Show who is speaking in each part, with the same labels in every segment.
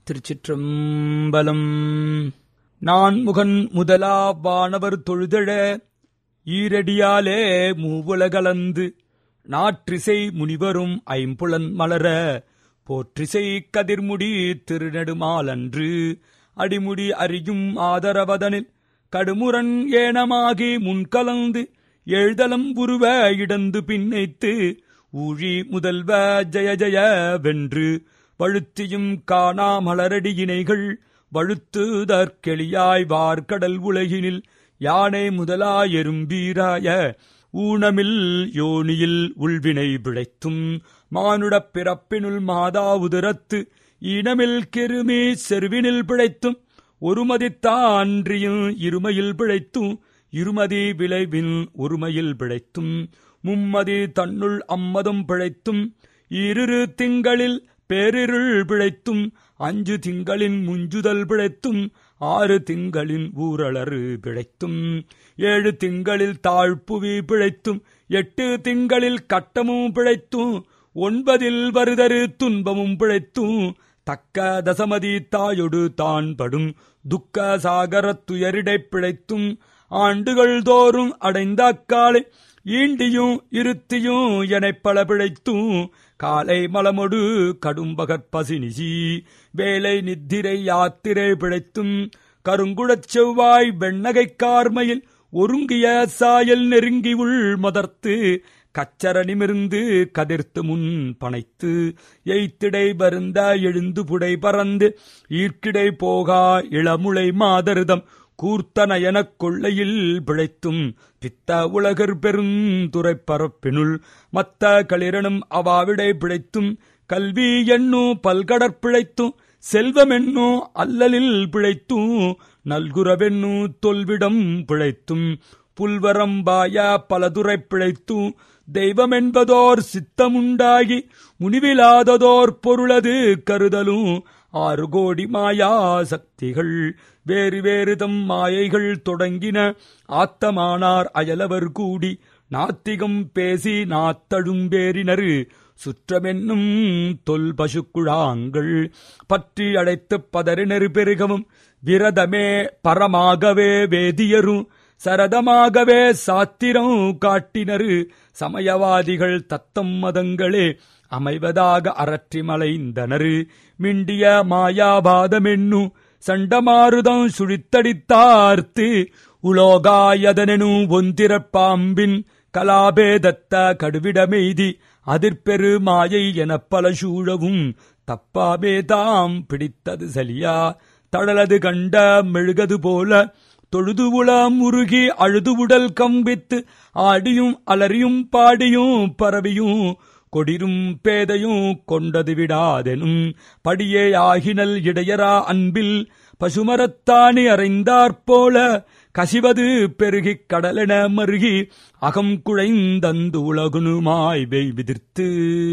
Speaker 1: திருச்சிற்றம்பலம் நான் முகன் முதலா வானவர் தொழுதழ ஈரடியாலே மூவுலகலந்து நாற்றிசை முனிவரும் ஐம்புலன் மலர போற்றிசை கதிர்முடி திருநெடுமாலன்று அடிமுடி அறியும் ஆதரவதனில் கடுமுரண் ஏனமாகி முன்கலந்து எழுதலம் உருவ இடந்து பின்னைத்து ஊழி முதல்வ ஜய ஜய வென்று வழுத்தியும் காணா மலரடியினைகள் வழுத்துதற்கெளியாய் வார்கடல் உலகினில் யானை முதலாய் எறும்பீராய ஊனமில் யோனியில் உள்வினை பிழைத்தும் மானுடப் பிறப்பினுள் மாதா உதரத்து ஈனமில் கெருமி செருவினில் பிழைத்தும் ஒருமதித்தான்றியும் இருமையில் பிழைத்தும் இருமதி விளைவின் ஒருமையில் பிழைத்தும் மும்மதி தன்னுள் அம்மதம் பிழைத்தும் இரு திங்களில் பேரிருள் பிழைத்தும் அஞ்சு திங்களின் முஞ்சுதல் பிழைத்தும் ஆறு திங்களின் ஊரலறு பிழைத்தும் ஏழு திங்களில் தாழ்ப்புவி பிழைத்தும் எட்டு திங்களில் கட்டமும் பிழைத்தும் ஒன்பதில் வருதரு துன்பமும் பிழைத்தும் தக்க தசமதி தாயொடு தான் படும் துக்க சாகரத் துயரிடைப் பிழைத்தும் ஆண்டுகள் தோறும் அடைந்த அக்காலை ஈண்டியும் இருத்தியும் எனப் பல பிழைத்தும் காலை மலமொடு கடும்பகற்பசினிசி வேலை நித்திரை யாத்திரை பிழைத்தும் கருங்குழச் செவ்வாய் வெண்ணகை கார்மையில் ஒருங்கிய சாயல் நெருங்கி உள் மதர்த்து கச்சர நிமிர்ந்து கதிர்த்து முன் பனைத்து எய்த்திடை வருந்த எழுந்து புடை பறந்து ஈர்க்கிடை போகா இளமுளை மாதருதம் கூர்த்தன எனக் கொள்ளையில் பிழைத்தும் பித்த உலகர் பெருந்துரை பரப்பினுள் மத்த களிரனும் அவாவிடை பிழைத்தும் கல்வி என்னும் பல்கடற் பிழைத்தும் செல்வமென்னோ அல்லலில் பிழைத்தும் நல்குரவென்னு தொல்விடம் பிழைத்தும் புல்வரம்பாய பலதுரை பிழைத்தும் தெய்வமென்பதோர் சித்தமுண்டாகி முனிவிலாததோர் பொருளது கருதலும் ஆறு கோடி மாயா சக்திகள் வேறு வேறு தம் மாயைகள் தொடங்கின ஆத்தமானார் அயலவர் கூடி நாத்திகம் பேசி நாத்தழும்பேரினரு சுற்றமென்னும் தொல் பசுக்குழாங்கள் பற்றி அடைத்துப் பதறினரு பெருகவும் விரதமே பரமாகவே வேதியரும் சரதமாகவே சாத்திரம் காட்டினரு சமயவாதிகள் தத்தம் மதங்களே அமைவதாக அரற்றி மலைந்தனரு மிண்டிய மாயாபாதமென்னு சண்டமாருதம் சுழித்தடித்தார்த்து உலோகாயதனெனு ஒந்திரப்பாம்பின் கலாபேதத்த கடுவிடமெய்தி அதிர்பெரு மாயை எனப் பல சூழவும் தப்பாமே தாம் பிடித்தது சலியா தழலது கண்ட மெழுகது போல தொழுது உளம் உருகி அழுது உடல் கம்பித்து ஆடியும் அலறியும் பாடியும் பரவியும் கொடிரும் பேதையும் கொண்டது விடாதெனும் படியே ஆகினல் இடையரா அன்பில் பசுமரத்தானி அறைந்தாற்போல கசிவது பெருகிக் கடலென மருகி அகம் குழைந்தந்து உலகுனுமாய் விதிர்த்து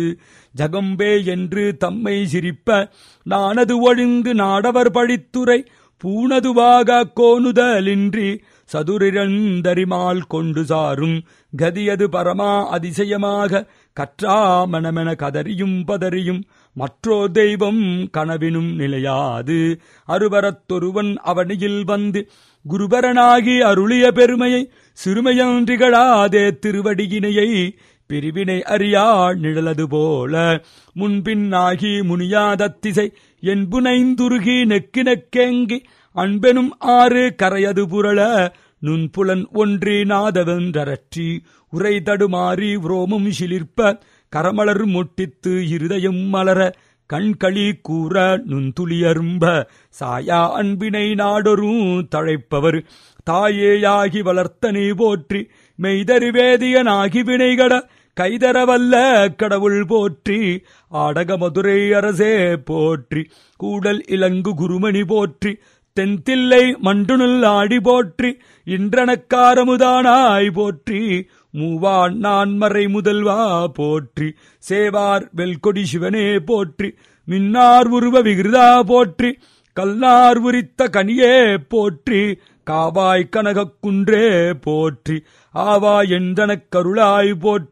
Speaker 1: ஜகம்பே என்று தம்மை சிரிப்ப நானது ஒழிந்து நாடவர் பழித்துரை பூணதுவாக கோணுதலின்றி சதுரிரந்தரிமால் கொண்டு சாரும் கதியது பரமா அதிசயமாக கற்றா மனமென கதறியும் பதறியும் மற்றோ தெய்வம் கனவினும் நிலையாது அருவரத்தொருவன் அவனியில் வந்து குருபரனாகி அருளிய பெருமையை சிறுமையன்றிகழாதே திருவடியினையை பிரிவினை அறியா நிழலது போல முன்பின்னாகி முனியாத திசை என்புனைந்துருகி நெக்கி நெக்கேங்கி அன்பெனும் ஆறு கரையது புரள நுண்புலன் ஒன்றி நாதவென்றரற்றி உரை தடுமாறி உரோமம் சிலிர்ப்ப கரமலர் மொட்டித்து இருதயம் மலர கண்களி கூற நுண்துளியரும்ப சாயா அன்பினை நாடொரும் தழைப்பவர் தாயேயாகி வளர்த்தனை போற்றி மெய்தறிவேதியனாகி வினைகட கைதரவல்ல கடவுள் போற்றி ஆடக மதுரை அரசே போற்றி கூடல் இலங்கு குருமணி போற்றி தென்தில்லை மண்டுனுள் ஆடி போற்றி இன்றனக்காரமுதானாய் போற்றி மூவான் நான்மறை முதல்வா போற்றி சேவார் வெல்கொடி சிவனே போற்றி மின்னார் உருவ விகிருதா போற்றி கல்லார் உரித்த கனியே போற்றி காவாய் கனகக் குன்றே போற்றி ஆவா என்றனக் கருளாய் போற்றி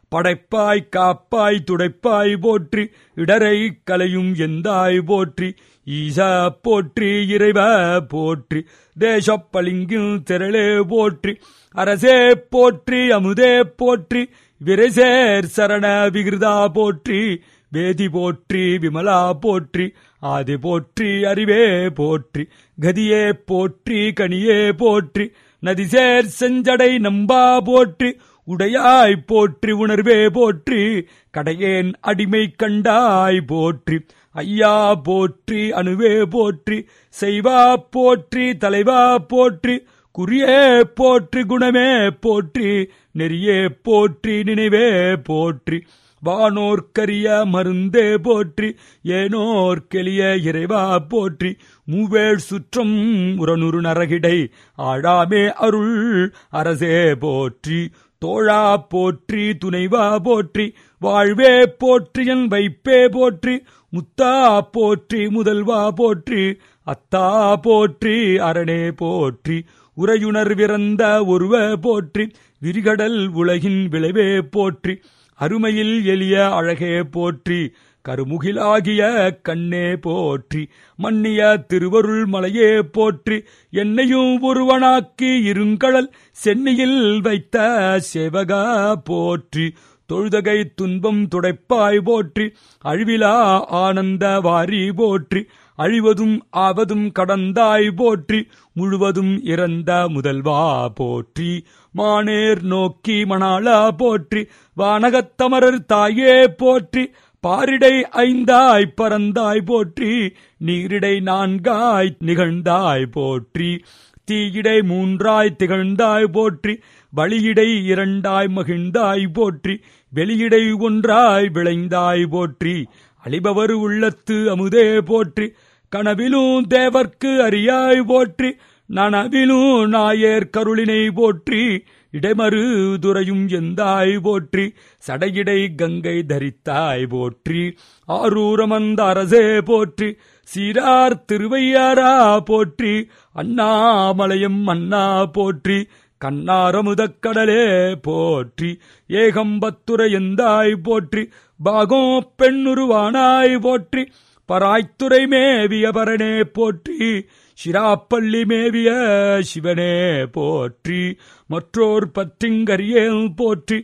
Speaker 1: படைப்பாய் காப்பாய் துடைப்பாய் போற்றி இடரை கலையும் எந்தாய் போற்றி ஈசா போற்றி இறைவ போற்றி தேசப்பளிங்கும் திரளே போற்றி அரசே போற்றி அமுதே போற்றி விரைசேர் சரண விகிருதா போற்றி வேதி போற்றி விமலா போற்றி ஆதி போற்றி அறிவே போற்றி கதியே போற்றி கனியே போற்றி நதிசேர் செஞ்சடை நம்பா போற்றி உடையாய் போற்றி உணர்வே போற்றி கடையேன் அடிமை கண்டாய் போற்றி ஐயா போற்றி அணுவே போற்றி செய்வா போற்றி தலைவா போற்றி குறியே போற்றி குணமே போற்றி நெறியே போற்றி நினைவே போற்றி வானோர்க்கரிய மருந்தே போற்றி ஏனோர் கெளிய இறைவா போற்றி மூவேள் சுற்றம் உரனுரு நரகிடை ஆழாமே அருள் அரசே போற்றி தோழா போற்றி துணைவா போற்றி வாழ்வே போற்றி என் வைப்பே போற்றி முத்தா போற்றி முதல்வா போற்றி அத்தா போற்றி அரணே போற்றி உரையுணர்விறந்த ஒருவ போற்றி விரிகடல் உலகின் விளைவே போற்றி அருமையில் எளிய அழகே போற்றி கருமுகிலாகிய கண்ணே போற்றி மன்னிய திருவருள் மலையே போற்றி என்னையும் ஒருவனாக்கி இருங்கடல் சென்னையில் வைத்த சேவகா போற்றி தொழுதகை துன்பம் துடைப்பாய் போற்றி அழிவிலா ஆனந்த வாரி போற்றி அழிவதும் ஆவதும் கடந்தாய் போற்றி முழுவதும் இறந்த முதல்வா போற்றி மானேர் நோக்கி மணாளா போற்றி வானகத்தமரர் தாயே போற்றி பாரிடை ஐந்தாய் பறந்தாய் போற்றி நீரிடை நான்காய் நிகழ்ந்தாய் போற்றி தீயிடை மூன்றாய் திகழ்ந்தாய் போற்றி வழியிடை இரண்டாய் மகிழ்ந்தாய் போற்றி வெளியிடை ஒன்றாய் விளைந்தாய் போற்றி அழிபவர் உள்ளத்து அமுதே போற்றி கனவிலும் தேவர்க்கு அறியாய் போற்றி நனவிலும் நாயேர் கருளினை போற்றி இடைமறு துறையும் எந்தாய் போற்றி சடையிடை கங்கை தரித்தாய் போற்றி ஆரூரமந்த அரசே போற்றி சீரார் திருவையாரா போற்றி அண்ணாமலையும் அண்ணா போற்றி கண்ணாரமுதக் கடலே போற்றி ஏகம்பத்துரை எந்தாய் போற்றி பாகோ பெண்ணுருவானாய் போற்றி பராய்த்துறை மேவிய பரனே போற்றி சிராப்பள்ளி மேவிய சிவனே போற்றி மற்றோர் பற்றிங்கரியே போற்றி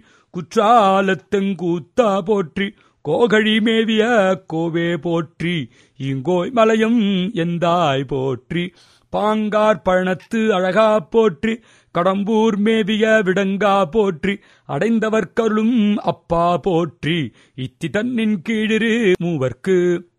Speaker 1: குற்றாலத்தெங்கூத்தா போற்றி கோகழி மேவிய கோவே போற்றி இங்கோய் மலையும் எந்தாய் போற்றி பாங்கார் பழனத்து அழகா போற்றி கடம்பூர் மேவிய விடங்கா போற்றி அடைந்தவர்க்கருளும் அப்பா போற்றி இத்தி தன்னின் கீழிரு மூவர்க்கு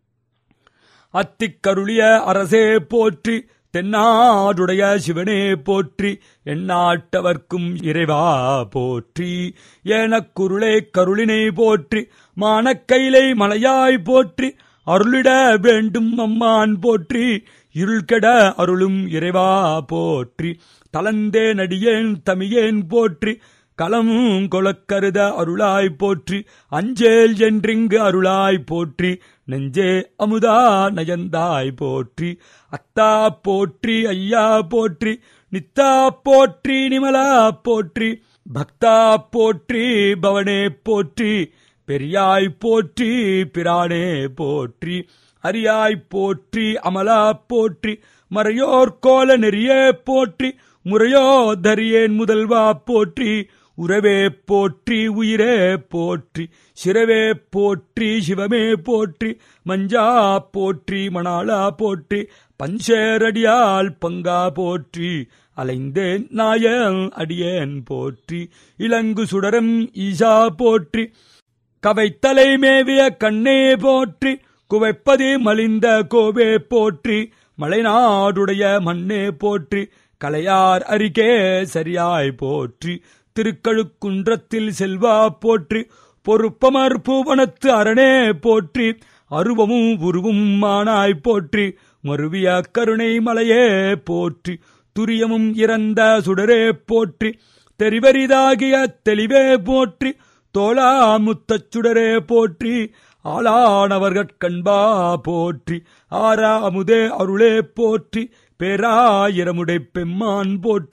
Speaker 1: அத்திக்கருளிய அரசே போற்றி தென்னாடுடைய சிவனே போற்றி எந்நாட்டவர்க்கும் இறைவா போற்றி ஏனக்குருளே கருளினை போற்றி மானக்கையிலை மலையாய் போற்றி அருளிட வேண்டும் அம்மான் போற்றி இருள்கெட அருளும் இறைவா போற்றி தலந்தே நடியேன் தமியேன் போற்றி களமும் கொலக்கருத அருளாய் போற்றி அஞ்சேல் என்றிங்கு அருளாய் போற்றி நெஞ்சே அமுதா நயந்தாய் போற்றி அத்தா போற்றி ஐயா போற்றி நித்தா போற்றி நிமலா போற்றி பக்தா போற்றி பவனே போற்றி பெரியாய் போற்றி பிரானே போற்றி அரியாய் போற்றி அமலா போற்றி மறையோர் கோல நெறியே போற்றி முறையோ தரியேன் முதல்வா போற்றி உறவே போற்றி உயிரே போற்றி சிரவே போற்றி சிவமே போற்றி மஞ்சா போற்றி மணாளா போற்றி பஞ்சேரடியால் பங்கா போற்றி அலைந்தேன் நாயன் அடியேன் போற்றி இளங்கு சுடரம் ஈசா போற்றி கவைத்தலை மேவிய கண்ணே போற்றி குவைப்பதி மலிந்த கோவே போற்றி மலைநாடுடைய மண்ணே போற்றி கலையார் அருகே சரியாய் போற்றி திருக்கழுக்குன்றத்தில் செல்வா போற்றி பொறுப்பமர் பூவனத்து அரணே போற்றி அருவமும் உருவும் மானாய் போற்றி மருவிய கருணை மலையே போற்றி துரியமும் இறந்த சுடரே போற்றி தெரிவரிதாகிய தெளிவே போற்றி தோளா முத்தச் சுடரே போற்றி ஆளானவர்கட்கண்பா போற்றி ஆரா அமுதே அருளே போற்றி பேராயிரமுடை பெம்மான் போற்றி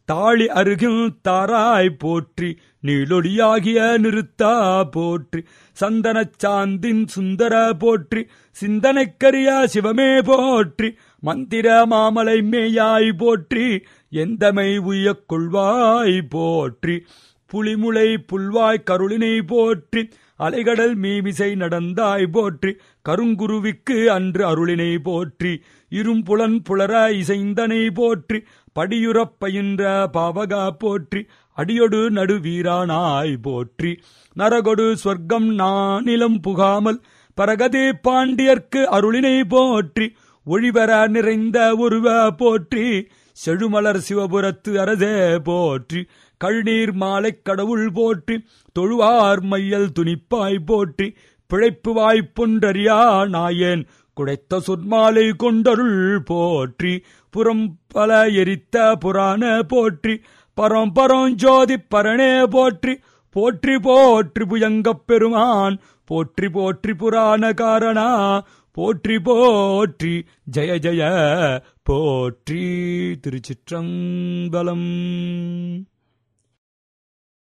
Speaker 1: தாளி அருகில் தாராய் போற்றி நீளொடியாகிய நிறுத்தா போற்றி சந்தனச் சாந்தின் சுந்தர போற்றி சிந்தனைக்கரிய சிவமே போற்றி மந்திர மாமலை மேயாய் போற்றி எந்தமை உய்யக் கொள்வாய் போற்றி புலிமுளை புல்வாய் கருளினை போற்றி அலைகடல் மீமிசை நடந்தாய் போற்றி கருங்குருவிக்கு அன்று அருளினை போற்றி இரும்புலன் புலர இசைந்தனை போற்றி படியுறப் பயின்ற பாவகா போற்றி அடியொடு நடுவீரானாய் போற்றி நரகொடு சொர்க்கம் நானிலம் புகாமல் பரகதே பாண்டியர்க்கு அருளினை போற்றி ஒளிவர நிறைந்த உருவ போற்றி செழுமலர் சிவபுரத்து அரசே போற்றி கழுநீர் மாலைக் கடவுள் போற்றி தொழுவார் மையல் துணிப்பாய் போற்றி பிழைப்பு வாய்ப்பொன்றறியா நாயேன் குடைத்த சொற்மாலை கொண்டருள் போற்றி புறம் பல எரித்த புராண போற்றி பரம் பரம் ஜோதி பரணே போற்றி போற்றி போற்றி புயங்கப் பெருமான் போற்றி போற்றி புராண காரணா போற்றி போற்றி ஜெய ஜெய போற்றி திருச்சிற்றம்பலம்